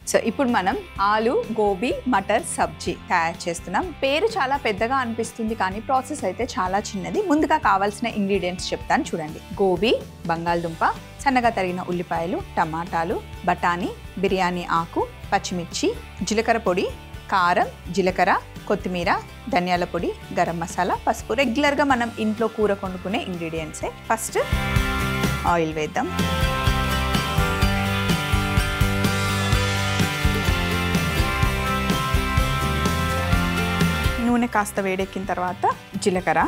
so ఇప్పుడు మనం ఆలు గోబీ మటర్ సబ్జీ తయారు చేస్తున్నాం పేరు చాలా పెద్దగా అనిపిస్తుంది కానీ ప్రాసెస్ అయితే చాలా చిన్నది ముందుగా కావాల్సిన ఇంగ్రీడియంట్స్ చెప్తాను చూడండి గోబీ బంగాళదుంప సన్నగా తరిగిన ఉల్లిపాయలు టమాటాలు బఠానీ బిర్యానీ ఆకు పచ్చిమిర్చి జీలకర్ర పొడి కారం జీలకర్ర కొత్తిమీర ధనియాల పొడి గరం మసాలా పసుపు రెగ్యులర్గా మనం ఇంట్లో కూర వండుకునే ఇంగ్రీడియంట్సే ఫస్ట్ ఆయిల్ వేద్దాం నూనె కాస్త వేడెక్కిన తర్వాత జీలకర్ర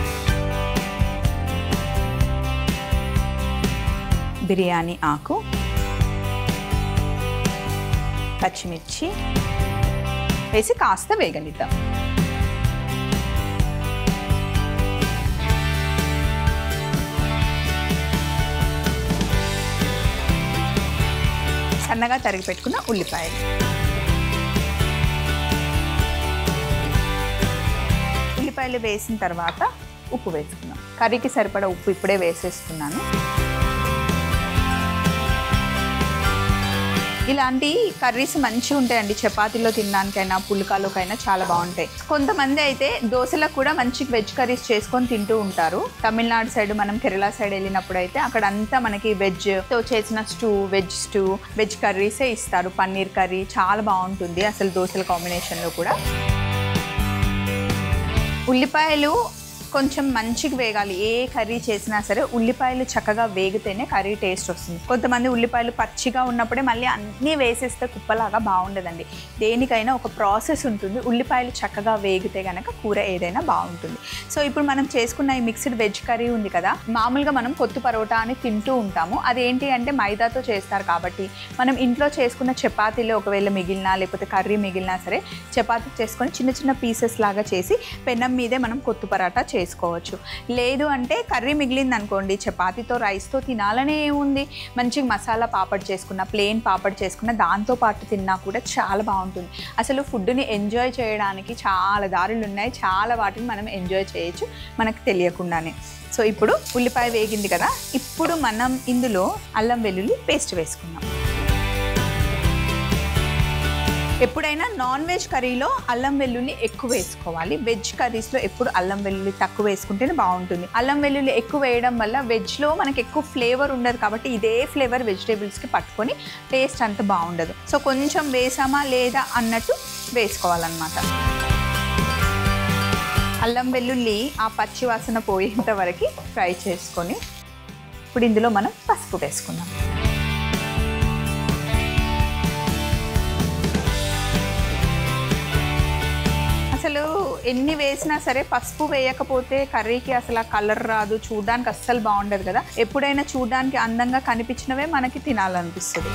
బిర్యానీ ఆకు పచ్చిమిర్చి వేసి కాస్త వేగనిద్దాం సన్నగా తరిగి పెట్టుకున్న ఉల్లిపాయలు ఉల్లిపాయలు వేసిన తర్వాత ఉప్పు వేసుకుందాం కర్రీకి సరిపడా ఉప్పు ఇప్పుడే వేసేస్తున్నాను ఇలాంటి కర్రీస్ మంచిగా ఉంటాయండి చపాతీలో తినడానికైనా పుల్కాలోకైనా చాలా బాగుంటాయి కొంతమంది అయితే దోశలకు కూడా మంచి వెజ్ కర్రీస్ చేసుకొని తింటూ ఉంటారు తమిళనాడు సైడ్ మనం కేరళ సైడ్ వెళ్ళినప్పుడు అయితే అక్కడ అంతా మనకి వెజ్ తో చేసిన స్టూ వెజ్ స్టూ వెజ్ కర్రీసే ఇస్తారు పన్నీర్ కర్రీ చాలా బాగుంటుంది అసలు దోశల కాంబినేషన్లో కూడా ఉల్లిపాయలు కొంచెం మంచిగా వేగాలి ఏ కర్రీ చేసినా సరే ఉల్లిపాయలు చక్కగా వేగితేనే కర్రీ టేస్ట్ వస్తుంది కొంతమంది ఉల్లిపాయలు పచ్చిగా ఉన్నప్పుడే మళ్ళీ అన్నీ వేసేస్తే కుప్పలాగా బాగుండదండి దేనికైనా ఒక ప్రాసెస్ ఉంటుంది ఉల్లిపాయలు చక్కగా వేగితే కనుక కూర ఏదైనా బాగుంటుంది సో ఇప్పుడు మనం చేసుకున్న ఈ మిక్స్డ్ వెజ్ కర్రీ ఉంది కదా మామూలుగా మనం కొత్త పరోటా అని తింటూ ఉంటాము అదేంటి అంటే మైదాతో చేస్తారు కాబట్టి మనం ఇంట్లో చేసుకున్న చపాతీలో ఒకవేళ మిగిలినా లేకపోతే కర్రీ మిగిలినా సరే చపాతీ చేసుకొని చిన్న చిన్న పీసెస్ లాగా చేసి పెనం మీదే మనం కొత్త పరాటా చేసుకోవచ్చు లేదు అంటే కర్రీ మిగిలింది అనుకోండి చపాతీతో రైస్తో తినాలనే ఏముంది మంచిగా మసాలా పాపడ్ చేసుకున్న ప్లెయిన్ పాపడ్ చేసుకున్న దాంతో పాటు తిన్నా కూడా చాలా బాగుంటుంది అసలు ఫుడ్ని ఎంజాయ్ చేయడానికి చాలా దారులు ఉన్నాయి చాలా వాటిని మనం ఎంజాయ్ చేయొచ్చు మనకు తెలియకుండానే సో ఇప్పుడు ఉల్లిపాయ వేగింది కదా ఇప్పుడు మనం ఇందులో అల్లం వెల్లుల్లి పేస్ట్ వేసుకుందాం ఎప్పుడైనా నాన్ వెజ్ కర్రీలో అల్లం వెల్లుల్లి ఎక్కువ వేసుకోవాలి వెజ్ కర్రీస్లో ఎప్పుడు అల్లం వెల్లుల్లి తక్కువ వేసుకుంటేనే బాగుంటుంది అల్లం వెల్లుల్లి ఎక్కువ వేయడం వల్ల వెజ్లో మనకి ఎక్కువ ఫ్లేవర్ ఉండదు కాబట్టి ఇదే ఫ్లేవర్ వెజిటేబుల్స్కి పట్టుకొని టేస్ట్ అంత బాగుండదు సో కొంచెం వేసామా లేదా అన్నట్టు వేసుకోవాలన్నమాట అల్లం వెల్లుల్లి ఆ పచ్చి వాసన పోయేంత వరకు ఫ్రై చేసుకొని ఇప్పుడు ఇందులో మనం పసుపు వేసుకుందాం అసలు ఎన్ని వేసినా సరే పసుపు వేయకపోతే కర్రీకి అసలు ఆ కలర్ రాదు చూడడానికి అస్సలు బాగుండదు కదా ఎప్పుడైనా చూడడానికి అందంగా కనిపించినవే మనకి తినాలనిపిస్తుంది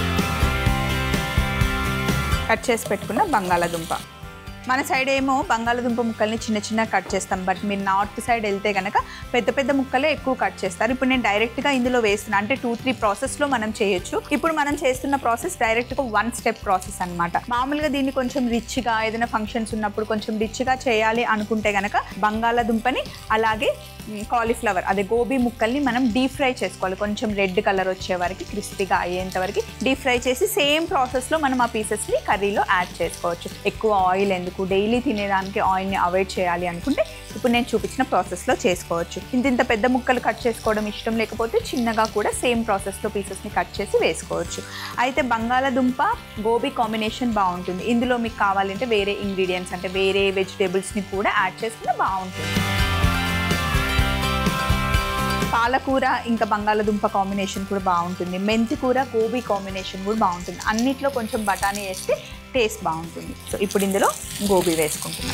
కట్ చేసి పెట్టుకున్న బంగాళాదుంప మన సైడ్ ఏమో బంగాళదుంప ముక్కల్ని చిన్న చిన్న కట్ చేస్తాం బట్ మీరు నార్త్ సైడ్ వెళ్తే కనుక పెద్ద పెద్ద ముక్కలే ఎక్కువ కట్ చేస్తారు ఇప్పుడు నేను డైరెక్ట్గా ఇందులో వేస్తున్నా అంటే టూ త్రీ ప్రాసెస్లో మనం చేయొచ్చు ఇప్పుడు మనం చేస్తున్న ప్రాసెస్ డైరెక్ట్గా వన్ స్టెప్ ప్రాసెస్ అన్నమాట మామూలుగా దీన్ని కొంచెం రిచ్గా ఏదైనా ఫంక్షన్స్ ఉన్నప్పుడు కొంచెం రిచ్గా చేయాలి అనుకుంటే కనుక బంగాళదుంపని అలాగే కాలీఫ్లవర్ అదే గోబీ ముక్కల్ని మనం డీప్ ఫ్రై చేసుకోవాలి కొంచెం రెడ్ కలర్ వచ్చే వరకు క్రిస్పీగా అయ్యేంత వరకు డీప్ ఫ్రై చేసి సేమ్ ప్రాసెస్లో మనం ఆ పీసెస్ని కర్రీలో యాడ్ చేసుకోవచ్చు ఎక్కువ ఆయిల్ ఎందుకు డైలీ తినేదానికి ఆయిల్ని అవాయిడ్ చేయాలి అనుకుంటే ఇప్పుడు నేను చూపించిన ప్రాసెస్లో చేసుకోవచ్చు ఇంత ఇంత పెద్ద ముక్కలు కట్ చేసుకోవడం ఇష్టం లేకపోతే చిన్నగా కూడా సేమ్ ప్రాసెస్లో పీసెస్ని కట్ చేసి వేసుకోవచ్చు అయితే బంగాళదుంప గోబీ కాంబినేషన్ బాగుంటుంది ఇందులో మీకు కావాలంటే వేరే ఇంగ్రీడియంట్స్ అంటే వేరే వెజిటేబుల్స్ని కూడా యాడ్ చేసుకుంటే బాగుంటుంది పాలకూర ఇంకా బంగాళదుంప కాంబినేషన్ కూడా బాగుంటుంది మెంతి కూర గోబీ కాంబినేషన్ కూడా బాగుంటుంది అన్నిట్లో కొంచెం బఠానీ వేస్తే టేస్ట్ బాగుంటుంది సో ఇప్పుడు ఇందులో గోబీ వేసుకుంటున్నాం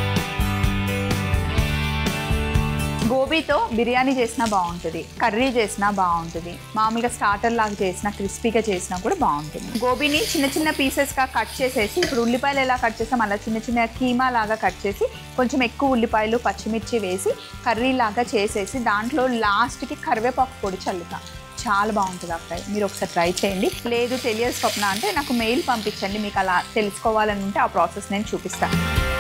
గోబీతో బిర్యానీ చేసినా బాగుంటుంది కర్రీ చేసినా బాగుంటుంది మామూలుగా స్టార్టర్ లాగా చేసినా క్రిస్పీగా చేసినా కూడా బాగుంటుంది గోబీని చిన్న చిన్న పీసెస్గా కట్ చేసేసి ఇప్పుడు ఉల్లిపాయలు ఎలా కట్ చేస్తాం అలా చిన్న చిన్న కీమా లాగా కట్ చేసి కొంచెం ఎక్కువ ఉల్లిపాయలు పచ్చిమిర్చి వేసి కర్రీ లాగా చేసేసి దాంట్లో లాస్ట్కి కరివేపాకు పొడి చల్లుతా చాలా బాగుంటుంది ఆ ఫ్రై మీరు ఒకసారి ట్రై చేయండి లేదు తెలియదు స్వప్న అంటే నాకు మెయిల్ పంపించండి మీకు అలా తెలుసుకోవాలని ఉంటే ఆ ప్రాసెస్ నేను చూపిస్తాను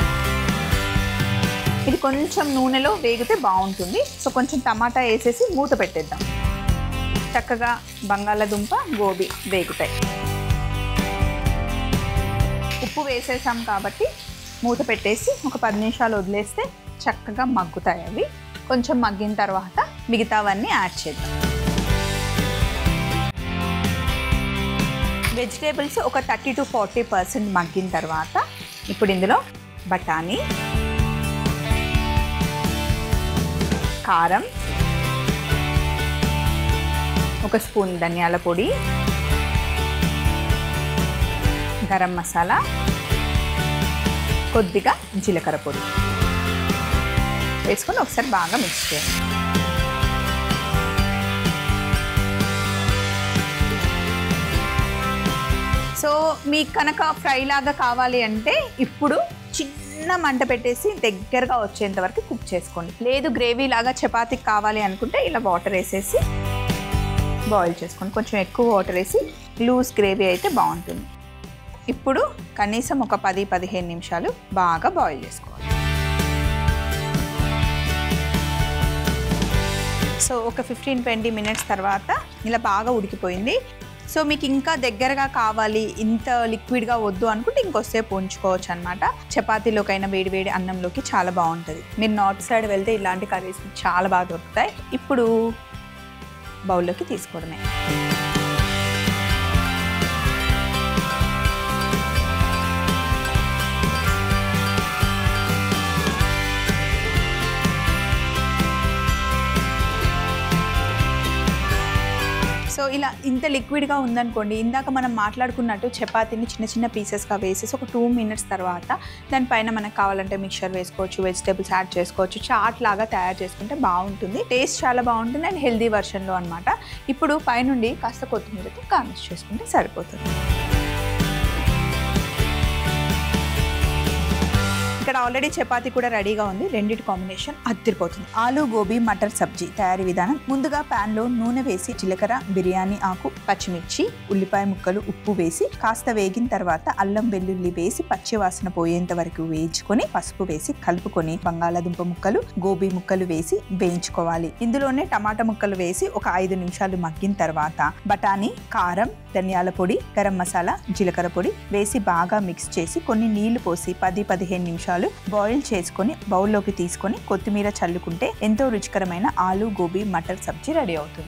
ఇది కొంచెం నూనెలో వేగితే బాగుంటుంది సో కొంచెం టమాటా వేసేసి మూత పెట్టేద్దాం చక్కగా బంగాళాదుంప గోబీ వేగుతాయి ఉప్పు వేసేసాం కాబట్టి మూత పెట్టేసి ఒక పది నిమిషాలు వదిలేస్తే చక్కగా మగ్గుతాయి అవి కొంచెం మగ్గిన తర్వాత మిగతావన్నీ యాడ్ చేద్దాం వెజిటేబుల్స్ ఒక థర్టీ టు ఫార్టీ పర్సెంట్ మగ్గిన తర్వాత ఇప్పుడు ఇందులో బఠానీ కారం ఒక స్పూన్ ధనియాల పొడి గరం మసాలా కొద్దిగా జీలకర్ర పొడి వేసుకొని ఒకసారి బాగా మిక్స్ చేయండి సో మీకు కనుక ఫ్రై లాగా కావాలి అంటే ఇప్పుడు చిన్న మంట పెట్టేసి దగ్గరగా వచ్చేంత వరకు కుక్ చేసుకోండి లేదు గ్రేవీ లాగా చపాతీకి కావాలి అనుకుంటే ఇలా వాటర్ వేసేసి బాయిల్ చేసుకోండి కొంచెం ఎక్కువ వాటర్ వేసి లూజ్ గ్రేవీ అయితే బాగుంటుంది ఇప్పుడు కనీసం ఒక పది పదిహేను నిమిషాలు బాగా బాయిల్ చేసుకోవాలి సో ఒక ఫిఫ్టీన్ ట్వంటీ మినిట్స్ తర్వాత ఇలా బాగా ఉడికిపోయింది సో మీకు ఇంకా దగ్గరగా కావాలి ఇంత లిక్విడ్గా వద్దు అనుకుంటే ఇంకొసేపు ఉంచుకోవచ్చు అనమాట చపాతీలోకైనా వేడి వేడి అన్నంలోకి చాలా బాగుంటుంది మీరు నార్త్ సైడ్ వెళ్తే ఇలాంటి కర్రీస్ చాలా బాగా దొరుకుతాయి ఇప్పుడు బౌల్లోకి తీసుకోవడమే సో ఇలా ఇంత లిక్విడ్గా ఉందనుకోండి ఇందాక మనం మాట్లాడుకున్నట్టు చపాతీని చిన్న చిన్న పీసెస్గా వేసేసి ఒక టూ మినిట్స్ తర్వాత దానిపైన మనకు కావాలంటే మిక్చర్ వేసుకోవచ్చు వెజిటేబుల్స్ యాడ్ చేసుకోవచ్చు చాట్ లాగా తయారు చేసుకుంటే బాగుంటుంది టేస్ట్ చాలా బాగుంటుంది అండ్ హెల్దీ వర్షన్లో అనమాట ఇప్పుడు పైనుండి కాస్త కొత్తిమీరతో గార్నిష్ చేసుకుంటే సరిపోతుంది ఇక్కడ ఆల్రెడీ చపాతీ కూడా రెడీగా ఉంది రెండిటి కాంబినేషన్ అద్దరిపోతుంది ఆలు గోబీ మటర్ సబ్జీ తయారీ విధానం ముందుగా pan లో నూనె వేసి జీలకర్ర బిర్యానీ ఆకు పచ్చిమిర్చి ఉల్లిపాయ ముక్కలు ఉప్పు వేసి కాస్త వేగిన తర్వాత అల్లం వెల్లుల్లి వేసి పచ్చి వాసన పోయేంత వరకు వేయించుకొని పసుపు వేసి కలుపుకొని బంగాళాదుంప ముక్కలు గోబీ ముక్కలు వేసి వేయించుకోవాలి ఇందులోనే టమాటా ముక్కలు వేసి ఒక ఐదు నిమిషాలు మగ్గిన తర్వాత బఠానీ కారం ధనియాల పొడి గరం మసాలా జీలకర్ర పొడి వేసి బాగా మిక్స్ చేసి కొన్ని నీళ్లు పోసి పది పదిహేను నిమిషాలు బాయిల్ చేసుకొని బౌల్లోకి తీసుకొని కొత్తిమీర చల్లుకుంటే ఎంతో రుచికరమైన ఆలు గోబీ మటర్ సబ్జీ రెడీ అవుతుంది